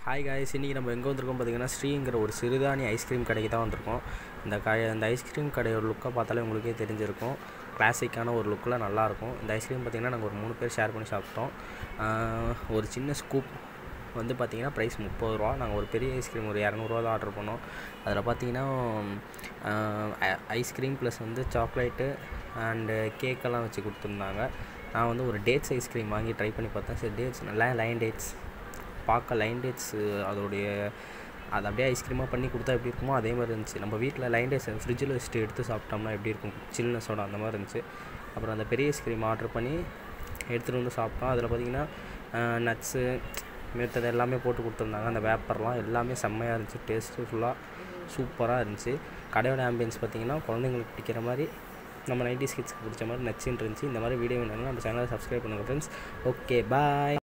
hi guys இன்றைக்கி நம்ம எங்கே வந்திருக்கோம் பார்த்தீங்கன்னா ஸ்ரீங்கிற ஒரு சிறுதானி ஐஸ்கிரீம் கடைக்கு தான் வந்திருக்கோம் இந்த க இந்த ஐஸ்கிரீம் கடையோட லுக்கை பார்த்தாலே உங்களுக்கே தெரிஞ்சிருக்கும் கிளாசிக்கான ஒரு லுக்கில் நல்லாயிருக்கும் இந்த ஐஸ்கிரீம் பார்த்திங்கன்னா நாங்கள் ஒரு மூணு பேர் ஷேர் பண்ணி சாப்பிட்டோம் ஆஹ் ஒரு சின்ன ஸ்கூப் வந்து பார்த்திங்கன்னா ப்ரைஸ் முப்பது ரூபா நாங்கள் ஒரு பெரிய ஐஸ்கிரீம் ஒரு இரநூறுவா தான் ஆர்டர் பண்ணோம் அதில் பார்த்தீங்கன்னா ஐஸ்கிரீம் ப்ளஸ் வந்து சாக்லேட்டு அண்டு கேக்கெல்லாம் வச்சு கொடுத்துருந்தாங்க நான் வந்து ஒரு டேட்ஸ் ஐஸ்கிரீம் வாங்கி ட்ரை பண்ணி பார்த்தேன் சரி டேட்ஸ் நல்லா லைன் டேட்ஸ் பார்க்க லைன் டேட்ஸு அதோடைய அது அப்படியே ஐஸ்கிரீமாக பண்ணி கொடுத்தா எப்படி இருக்குமோ அதே மாதிரி இருந்துச்சு நம்ம வீட்டில் லைன் டேட்ஸ் ஃப்ரிட்ஜில் வச்சுட்டு எடுத்து சாப்பிட்டோம்னா எப்படி இருக்கும் சில்னஸோட அந்த மாதிரி இருந்துச்சு அப்புறம் அந்த பெரிய ஐஸ்கிரீம் ஆர்டர் பண்ணி எடுத்துகிட்டு வந்து சாப்பிட்டோம் அதில் பார்த்திங்கன்னா நட்ஸு மித்தது எல்லாமே போட்டு கொடுத்துருந்தாங்க அந்த வேப்பர்லாம் எல்லாமே செம்மையாக இருந்துச்சு டேஸ்ட்டு ஃபுல்லாக சூப்பராக இருந்துச்சு கடையோட ஆம்பியன்ஸ் பார்த்திங்கன்னா குழந்தைங்களுக்கு பிடிக்கிற மாதிரி நம்ம நைன்டி கிட்ஸ்க்கு பிடிச்ச மாதிரி நச்சுன்னு இருந்துச்சு இந்த மாதிரி வீடியோ வேணும்னா நம்ம சேனலை சப்ஸ்கிரைப் பண்ணுங்கள் ஃப்ரெண்ட்ஸ் ஓகே பாய்